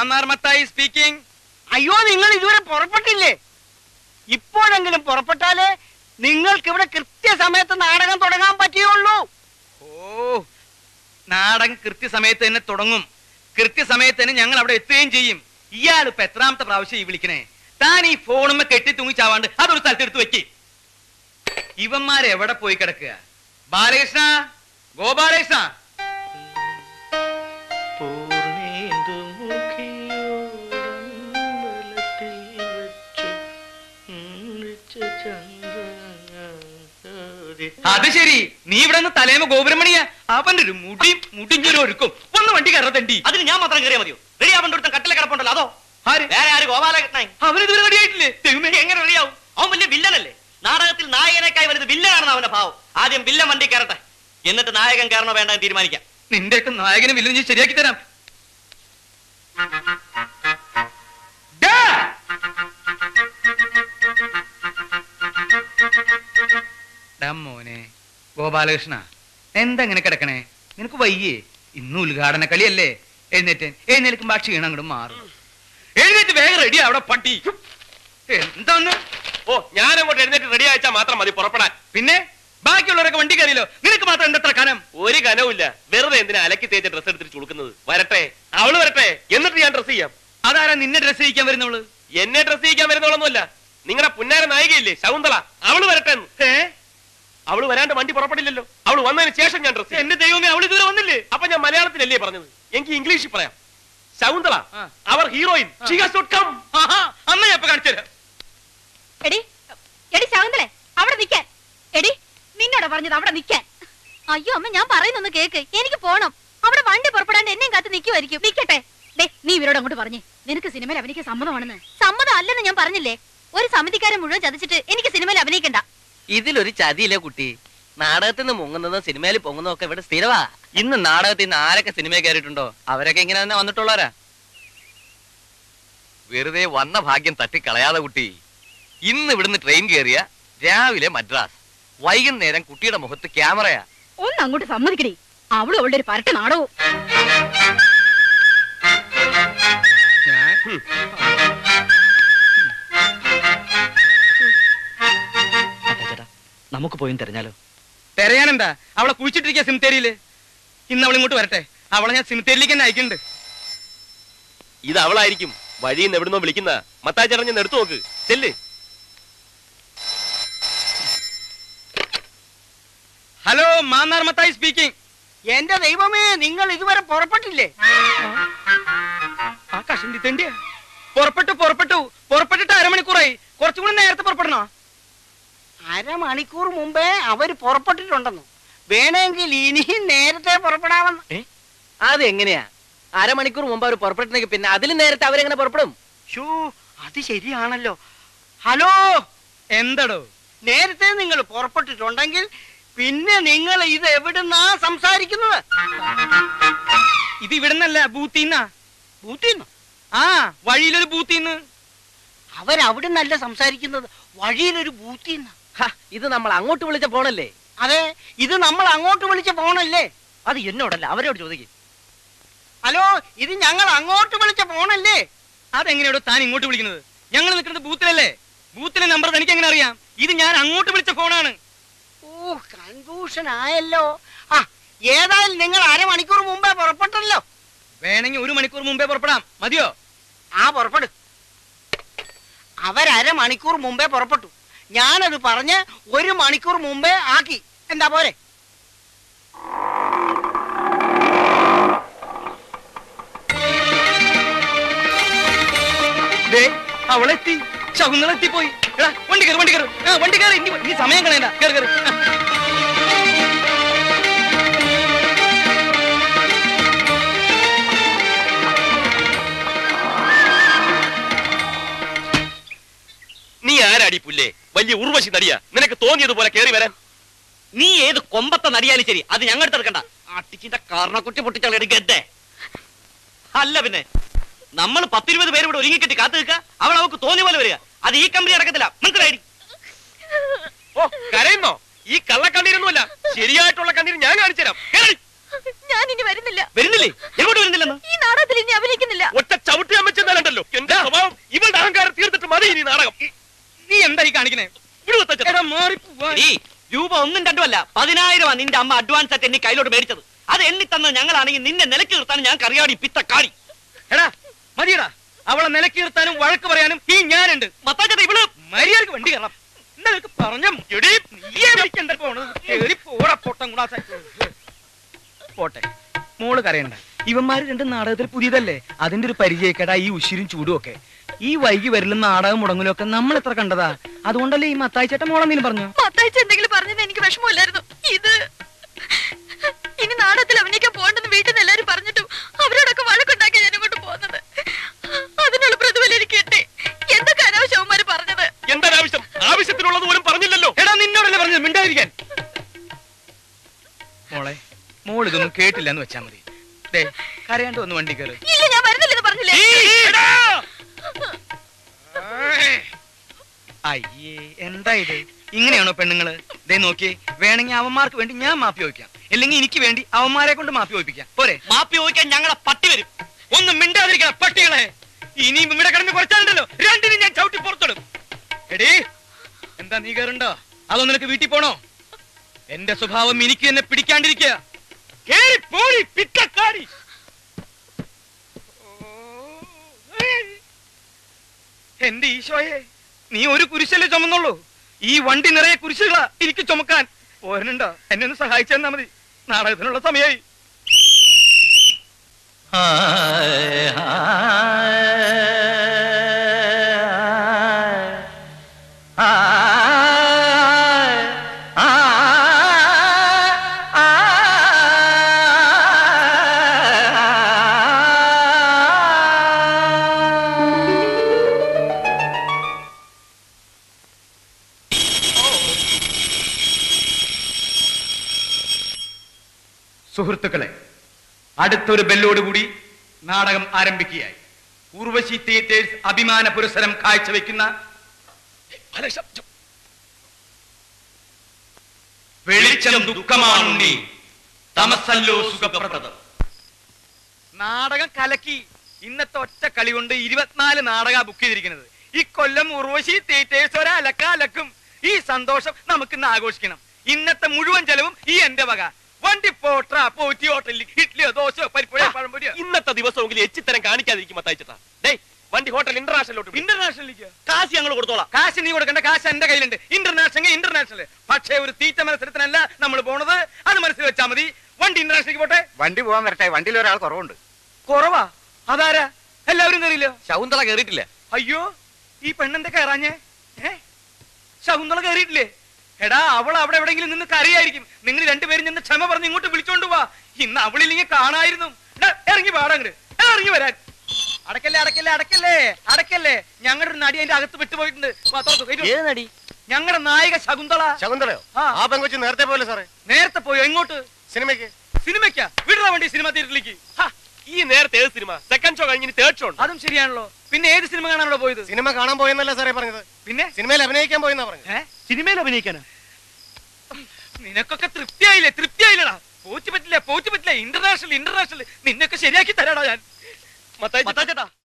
Mannar Mathai speaking അയ്യോ നിങ്ങൾ ഇതുവരെ പുറപ്പെട്ടില്ലേ ഇപ്പോഴെങ്കിലും പുറപ്പെട്ടാലേ നിങ്ങൾക്ക് ഇവിടെ കൃത്യസമയത്ത് നാടകം തുടങ്ങാൻ പറ്റുകയുള്ളൂ ഓ നാടകം കൃത്യസമയത്ത് തന്നെ തുടങ്ങും കൃത്യസമയത്ത് തന്നെ ഞങ്ങൾ അവിടെ എത്തുകയും ചെയ്യും ഇയാൾ ഇപ്പൊ എത്രാമത്തെ പ്രാവശ്യം ഈ വിളിക്കണേ താൻ ഈ ഫോണുമ്മ കെട്ടി തൂങ്ങിച്ചാവാണ്ട് അതൊരു സ്ഥലത്ത് എടുത്ത് വെക്ക് ഇവന്മാരെവിടെ പോയി കിടക്കുക ബാലകൃഷ്ണ ഗോപാലകൃഷ്ണ അത് ശരി നീ ഇവിടെ നിന്ന് തലേമ ഗോപുരമണിയ അവന്റെ ഒരു മുടി മുടിഞ്ഞൊരു ഒരുക്കും ഒന്ന് വണ്ടി കയറത്തണ്ടി അതിന് ഞാൻ മാത്രം കയറിയാൽ മതിയോ റെഡി ആവേണ്ട ഒരുത്തൻ കട്ടിലെ കിടപ്പുണ്ടല്ലോ അതോ ആര് വേറെ ആര് ഗോപാലകൃഷ്ണൻ അവനിതുവരെ റെഡിയായിട്ടില്ലേ ദൈവമേ എങ്ങനെ റെഡിയാവും അവൻ വലിയ വില്ലനല്ലേ നാടകത്തിൽ നായകനേക്കായി വരുന്നത് വില്ലനാണെന്ന് അവന്റെ ഭാവം ആദ്യം വില്ലൻ വണ്ടി കയറട്ടെ എന്നിട്ട് നായകൻ കയറണോ വേണ്ട എന്ന് തീരുമാനിക്കാം നിന്റെ ഒക്കെ നായകനെ വില്ലൻ ഞാൻ ശരിയാക്കി തരാം ഡാ! ഡാ മോനെ ഗോപാലകൃഷ്ണ എന്താ ഇങ്ങനെ കിടക്കണേ നിനക്ക് വയ്യേ ഇന്ന് ഉദ്ഘാടന കളിയല്ലേ എഴുന്നേറ്റ് എഴുന്നേൽക്കുമ്പോ ആ ക്ഷീണം അങ്ങോട്ട് മാറും എഴുന്നേറ്റ് വേഗം റെഡി അവിടെ പട്ടി എന്താന്ന് ഓ ഞാൻ അങ്ങോട്ട് എഴുന്നേറ്റ് റെഡി അയച്ചാൽ മാത്രം മതി പുറപ്പെടാൻ പിന്നെ ബാക്കിയുള്ളവരൊക്കെ വണ്ടി കയറിയല്ലോ നിനക്ക് മാത്രം എന്തത്ര കനം ഒരു കനവുമില്ല വെറുതെ എന്തിനാ അലക്കി തേച്ച ഡ്രസ് എടുത്തിട്ട് ചുളുക്കുന്നത് വരട്ടെ അവള് വരട്ടെ എന്നിട്ട് ഞാൻ ഡ്രസ് ചെയ്യാം അതാരാ നിന്നെ ഡ്രസ് ചെയ്യിക്കാൻ വരുന്നവള് എന്നെ ഡ്രസ് ചെയ്യിക്കാൻ വരുന്നോളൊന്നുമല്ല നിങ്ങളുടെ പുന്നാര നായികയില്ലേ ശകുന്തള അവള് വരട്ടെ എന്ന്. ഏ അവള് വരാണ്ട് വണ്ടി പുറപ്പെടില്ലല്ലോ അവള് വന്നതിന് ശേഷം ഞാൻ ഡ്രസ് എന്റെ ദൈവമേ അവള് ഇതുവരെ വന്നില്ലേ അപ്പൊ ഞാൻ മലയാളത്തിലല്ലേ പറഞ്ഞത് എനിക്ക് ഇംഗ്ലീഷിൽ പറയാം ശകുന്തള ആ. അവർ heroine She has not come. ആഹാ, അമ്മ ഞാൻ ഇപ്പൊ കാണിച്ചു തരാം എടി എടി ശകുന്തളെ അവിടെ നിക്കാൻ എടി നിന്നോട് പറഞ്ഞത് അവിടെ നിക്കാൻ അയ്യോ അമ്മ ഞാൻ പറയുന്നൊന്ന് കേക്ക് എനിക്ക് പോണം അവിടെ വണ്ടി പുറപ്പെടാണ്ട് എന്നെയും കാത്ത് നിക്കുമായിരിക്കും നിക്കട്ടെ ദേ നീ ഇവരോട് അങ്ങോട്ട് പറഞ്ഞേ നിനക്ക് സിനിമയിൽ അഭിനയിക്കാൻ സമ്മതമാണെന്ന് സമ്മതം അല്ലെന്ന് ഞാൻ പറഞ്ഞില്ലേ ഒരു സമിതിക്കാരൻ മുഴുവൻ ചതിച്ചിട്ട് എനിക്ക് സിനിമയിൽ അഭിനയിക്കണ്ട ഇതിലൊരു ചതിയില്ലേ കുട്ടി നാടകത്തിൽ നിന്ന് മുങ്ങുന്നതും സിനിമയിൽ പൊങ്ങുന്നതും ഒക്കെ ഇവിടെ സ്ഥിരവാ ഇന്ന് നാടകത്തിൽ നിന്ന് ആരൊക്കെ സിനിമയിൽ കയറിയിട്ടുണ്ടോ അവരൊക്കെ ഇങ്ങനെ തന്നെ വന്നിട്ടുള്ളവരാ വെറുതെ വന്ന ഭാഗ്യം തട്ടിക്കളയാതെ കുട്ടി ഇന്ന് ഇവിടുന്ന് ട്രെയിൻ കയറിയ രാവിലെ മദ്രാസ് വൈകുന്നേരം കുട്ടിയുടെ മുഖത്ത് ക്യാമറയാ ഒന്ന് അങ്ങോട്ട് സമ്മതിക്കടി അവളും അവളുടെ ഒരു പരട്ട നാടകവും ഞാൻ ചേട്ടാ നമുക്ക് പോയി തെരഞ്ഞാലോ തെരയാനെന്താ അവളെ കുഴിച്ചിട്ടിരിക്കുക സിമിത്തേരിയില് ഇന്ന് അവൾ ഇങ്ങോട്ട് വരട്ടെ അവളെ ഞാൻ സിമിത്തേരിയിലേക്ക് തന്നെ അയക്കുന്നുണ്ട് ഇത് അവളായിരിക്കും വഴിയിൽ നിന്ന് എവിടുന്നോ വിളിക്കുന്ന മത്തായി ചേട്ടൻ ഞാൻ എടുത്തു നോക്ക് ചെല്ല് ഹലോ മാന്നാർ മത്തായി സ്പീക്കിംഗ് എന്റെ ദൈവമേ നിങ്ങൾ ഇതുവരെ പുറപ്പെട്ടില്ലേ ആ കഷണ്ടി തെണ്ടിയ പുറപ്പെട്ടു പുറപ്പെട്ടു പുറപ്പെട്ടിട്ട് അരമണിക്കൂറായി കുറച്ചും കൂടി നേരത്തെ പുറപ്പെടണോ അരമണിക്കൂർ മുമ്പേ അവര് പുറപ്പെട്ടിട്ടുണ്ടെന്നു വേണമെങ്കിൽ ഇനിയും നേരത്തെ പുറപ്പെടാമെന്ന് അത് എങ്ങനെയാ അരമണിക്കൂർ മുമ്പ് അവർ പുറപ്പെട്ടിട്ടുണ്ടെങ്കിൽ പിന്നെ അതിലും നേരത്തെ അവരെങ്ങനെ പുറപ്പെടും ഷോ അത് ശരിയാണല്ലോ ഹലോ എന്തടോ നേരത്തെ നിങ്ങൾ പുറപ്പെട്ടിട്ടുണ്ടെങ്കിൽ പിന്നെ നിങ്ങൾ ഇത് എവിടുന്നാ സംസാരിക്കുന്നത് ഇത് ഇവിടുന്നല്ല ബൂത്തിന്നാ ബൂത്തിന്ന് ആ വഴിയിലൊരു ബൂത്തിന്ന് അവരവിടുന്നല്ല സംസാരിക്കുന്നത് വഴിയിലൊരു ബൂത്തിന്ന് ഹ, ഇത് നമ്മൾ അങ്ങോട്ട് വിളിച്ച ഫോണല്ലേ അതെ ഇത് നമ്മൾ അങ്ങോട്ട് വിളിച്ച ഫോണല്ലേ അത് എന്നോടല്ല അവരോട് ചോദിക്കും ഹലോ ഇത് ഞങ്ങൾ അങ്ങോട്ട് വിളിച്ച ഫോണല്ലേ അതെങ്ങനെയാടോ താൻ ഇങ്ങോട്ട് വിളിക്കുന്നത് ഞങ്ങൾ നിൽക്കുന്നത് ബൂത്തിലല്ലേ ബൂത്തിലെ നമ്പർ തനിക്ക് എങ്ങനെ അറിയാം ഇത് ഞാൻ അങ്ങോട്ട് വിളിച്ച ഫോണാണ് ഓ കൺഫ്യൂഷൻ ആയല്ലോ ആ ഏതായാലും നിങ്ങൾ അരമണിക്കൂർ മുമ്പേ പുറപ്പെട്ടല്ലോ വേണമെങ്കിൽ ഒരു മണിക്കൂർ മുമ്പേ പുറപ്പെടാം മതിയോ ആ പുറപ്പെടു അവരമണിക്കൂർ മുമ്പേ പുറപ്പെട്ടു ഞാനത് പറഞ്ഞ് ഒരു മണിക്കൂർ മുമ്പേ ആക്കി എന്താ പോരെ ദേ അവളെത്തി ശകുന്തളെത്തി പോയി എടാ വണ്ടി കയറി വണ്ടി കയറി ആ വണ്ടി കയറി ഇനി ഇനി സമയം കളയണ്ട കയറി കയറി ആ. നീ ആരാടി പുല്ലേ വലിയ ഉർവശി നടിയാ നിനക്ക് തോന്നിയതുപോലെ കേറി വരാൻ നീ ഏത് കൊമ്പത്തെ നടിയാലും ശരി അത് ഞങ്ങൾ എടുത്തെടുക്കണ്ട അട്ടിച്ചിന്റെ കാരണക്കുറ്റി പൊട്ടിച്ചാൽ ഗഡ്ഡേ അല്ല പിന്നെ നമ്മൾ പത്തിരുപത് പേര് ഇവിടെ ഒരുങ്ങിക്കെട്ടി കാത്തു നിൽക്കുക അവൾ അവൾക്ക് തോന്നിയ പോലെ വരിക അത് ഈ കമ്പനി അടക്കത്തില്ല മനസ്സിലായി ഓ കരയുന്നോ ഈ കള്ളക്കണ്ണീരൊന്നുമല്ല ശരിയായിട്ടുള്ള കണ്ണീര് ഞാൻ കാണിച്ചു തരാം കേറി. ഞാൻ ഇനി വരുന്നില്ല വരുന്നില്ലേ എങ്ങോട്ട് വരുന്നില്ലെന്ന് ഈ നാടകത്തിൽ ഇനി അഭിനയിക്കുന്നില്ല ഒറ്റ ചവിട്ടി അമ്മച്ചെന്നാലുണ്ടല്ലോ എന്റെ സ്വഭാവം ഇവളുടെ അഹങ്കാരം തീർത്തിട്ട് മതി ഇനി നാടകം നീ എന്താ ഈ കാണിക്കണേ ഇവിടെ തച്ചേട്ടാ. എടാ മാറിപ്പോവാ എടീ, രൂപ ഒന്നും രണ്ടും അല്ല പതിനായിരമാണ് നിന്റെ അമ്മ അഡ്വാൻസ് ആയിട്ട് എന്നെ കയ്യിലോട്ട് മേടിച്ചത് അത് എണ്ണി തന്നത് ഞങ്ങളാണെങ്കിൽ നിന്നെ നിലക്ക് നിർത്താൻ ഞാൻ കറിയാടി പിത്തക്കാടി എടാ മതിയടാ അവളെ നിലക്ക് നിർത്താനും വഴക്ക് പറയാനും ഈ ഞാനുണ്ട് മത്താച്ചേട്ടാ ഇവള് മര്യാദക്ക് വണ്ടി കയറണം എന്താ നിനക്ക് പറഞ്ഞ എടീ, നീയേ വിളിക്കണ്ട പോണത് കേറി പോടാ പൊട്ടം കൂടാ പോട്ടെ മോള് കരയണ്ട ഇവന്മാര് രണ്ട് നാടകത്തിൽ പുതിയതല്ലേ അതിന്റെ ഒരു പരിചയക്കേടാ ഈ ഉശിരും ചൂടും ഒക്കെ ഈ വൈകി വരലും നാടകം മുടങ്ങലും ഒക്കെ നമ്മൾ എത്ര കണ്ടതാ അതുകൊണ്ടല്ലേ ഈ മത്തായി ചേട്ടൻ മോളെന്തെങ്കിലും പറഞ്ഞു മത്തായിച്ച് എന്തെങ്കിലും പറഞ്ഞത് എനിക്ക് വിഷമമില്ലായിരുന്നു ഇത് ഇനി നാടകത്തിൽ അഭിനയിക്കാൻ പോകണ്ടെന്ന് വീട്ടിൽ നിന്ന് എല്ലാരും പറഞ്ഞിട്ടും അവരോടൊക്കെ വഴക്കുണ്ടാക്കി ഞാൻ ഇങ്ങോട്ട് പോകുന്നത് അതിനുള്ള പ്രതിഫലം എനിക്ക് കിട്ടി എന്തൊക്കെ അനാവശ്യവന്മാര് പറഞ്ഞത് എന്താണ് ആവശ്യം ആവശ്യത്തിനുള്ളത് പോലും പറഞ്ഞില്ലല്ലോ എടാ നിന്നോടല്ലേ പറഞ്ഞത് മിണ്ടാതിരിക്കാൻ മോളെ മോൾ ഇതൊന്നും കേട്ടില്ല എന്ന് വെച്ചാ മതി ദേ കരയാണ്ട് ഒന്ന് വണ്ടി കയറ് ഇല്ല ഞാൻ വരുന്നില്ലെന്ന് പറഞ്ഞില്ലേ എടാ! അയ്യേ എന്താ ഇത് ഇങ്ങനെയാണോ പെണ്ണുങ്ങള് ദേ നോക്കിയേ വേണമെങ്കിൽ അവന്മാർക്ക് വേണ്ടി ഞാൻ മാപ്പി ചോദിക്കാം അല്ലെങ്കിൽ എനിക്ക് വേണ്ടി അവന്മാരെ കൊണ്ട് മാപ്പി ചോദിപ്പിക്കാം പോരെ മാപ്പി ചോദിക്കാൻ ഞങ്ങളെ പട്ടി വരും ഒന്നും മിണ്ടാതിരിക്കണം പട്ടികളെ ഇനിയും ഇവിടെ കിടന്ന് കുറച്ചാലുണ്ടല്ലോ രണ്ടിനും ഞാൻ ചവിട്ടി പുറത്തിടും എടീ എന്താ നീ കയറുണ്ടോ അതോ നിനക്ക് വീട്ടിൽ പോണോ എന്റെ സ്വഭാവം എനിക്ക് തന്നെ പിടിക്കാണ്ടിരിക്കുക കേറി പോടി പിറ്റക്കാടി എന്റെ ഈശോയെ നീ ഒരു കുരിശല്ലേ ചുമന്നുള്ളൂ ഈ വണ്ടി നിറയെ കുരിശുകളാ എനിക്ക് ചുമക്കാൻ പോരനുണ്ടോ എന്നെ ഒന്ന് സഹായിച്ചു തന്നാ മതി നാടകത്തിനുള്ള സമയമായി സുഹൃത്തുക്കളെ അടുത്തൊരു ബെല്ലോടുകൂടി നാടകം ആരംഭിക്കുകയായി ഉർവശി തിയേറ്റേഴ്സ് അഭിമാന പുരസ്സരം കാഴ്ചവെക്കുന്ന വെളിച്ചം ദുഃഖമാണുണ്ണി തമസല്ലോ സുഖപ്രദം നാടകം കലക്കി ഇന്നത്തെ ഒറ്റ കളി കൊണ്ട് ഇരുപത്തിനാല് നാടക ബുക്ക് ചെയ്തിരിക്കുന്നത് ഈ കൊല്ലം ഉർവശി തിയേറ്റേഴ്സ് ഒരലക്ക അലക്കും ഈ സന്തോഷം നമുക്ക് ഇന്ന് ആഘോഷിക്കണം ഇന്നത്തെ മുഴുവൻ ചെലവും ഈ എന്റെ വക വണ്ടി പോട്ര പോറ്റി ഹോട്ടലിൽ ഇഡ്ഡലിയോ ദോശയോ പരിപ്പുഴയോ പഴംപൊരിയോ ഇന്നത്തെ ദിവസമെങ്കിലും എച്ചിത്തരം കാണിക്കാതിരിക്കും മത്തായിച്ചേട്ടാ ഡേ വണ്ടി ഹോട്ടൽ ഇന്റർനാഷണലോട്ട് വിട്. ഇന്റർനാഷണലിലേക്ക് കാശ് ഞങ്ങൾ കൊടുത്തോളാം കാശ് നീ കൊടുക്കേണ്ട കാശ് എന്റെ കയ്യിലുണ്ട് ഇന്റർനാഷണൽ ഇന്റർനാഷണൽ പക്ഷേ ഒരു തീറ്റ മത്സരത്തിനല്ല നമ്മൾ പോണത് അത് മനസ്സിൽ വെച്ചാൽ മതി വണ്ടി ഇന്റർനാഷണലിലേക്ക് പോട്ടെ വണ്ടി പോകാൻ വരട്ടെ വണ്ടിയിൽ ഒരാൾ കുറവുണ്ട് കുറവാ അതാരാ എല്ലാവരും കയറിയില്ലോ ശകുന്തള കേറിയിട്ടില്ല അയ്യോ ഈ പെണ്ണെന്താ കയറാഞ്ഞേ ഏ ശകുന്തള കയറിയിട്ടില്ലേ എടാ അവൾ അവിടെ എവിടെയെങ്കിലും നിന്ന് കരയായിരിക്കും നിങ്ങൾ രണ്ടുപേരും നിന്ന് ക്ഷമ പറഞ്ഞ് ഇങ്ങോട്ട് വിളിച്ചോണ്ട് പോവാ ഇന്ന് അവളില്ലെങ്കിൽ കാണായിരുന്നു എടാ, ഇറങ്ങി പാടങ്ങട് ഇറങ്ങി വരാൻ അടക്കല്ലേ അടക്കല്ലേ അടക്കല്ലേ അടക്കല്ലേ ഞങ്ങളുടെ ഒരു നടി അതിന്റെ അകത്ത് വിട്ടുപോയിട്ടുണ്ട് വാ, തുറക്ക്, കയറ്റി വാ. ഏത് നടി ഞങ്ങളുടെ നായിക ശകുന്തള ശകുന്തളയോ ആ. ആ പെങ്കൊച്ച് നേരത്തെ പോലെ സാറേ നേരത്തെ പോയോ എങ്ങോട്ട് സിനിമയ്ക്ക് സിനിമയ്ക്കാ വിടുന്ന വണ്ടി സിനിമ തിയേറ്ററിലേക്ക് ഹാ, ഈ നേരത്തെ ഏത് സിനിമ സെക്കൻഡ് ഷോ കഴിഞ്ഞ് തേർഡ് ഷോ ഉണ്ട് അതും ശരിയാണല്ലോ പിന്നെ ഏത് സിനിമ കാണാനോ പോയത് സിനിമ കാണാൻ പോയെന്നല്ല സാറേ പറഞ്ഞത് പിന്നെ സിനിമയിൽ അഭിനയിക്കാൻ പോയെന്നാ പറഞ്ഞത് ഏ സിനിമയിൽ അഭിനയിക്കാനാ നിനക്കൊക്കെ തൃപ്തിയായില്ലേ തൃപ്തിയായില്ലടാ പോച്ചു പറ്റില്ല പോച്ചു പറ്റില്ല ഇന്റർനാഷണൽ ഇന്റർനാഷണൽ നിന്നൊക്കെ ശരിയാക്കി തരാടാ ഞാൻ മത്തായിച്ചേട്ടാ മത്താച്ചേട്ടാ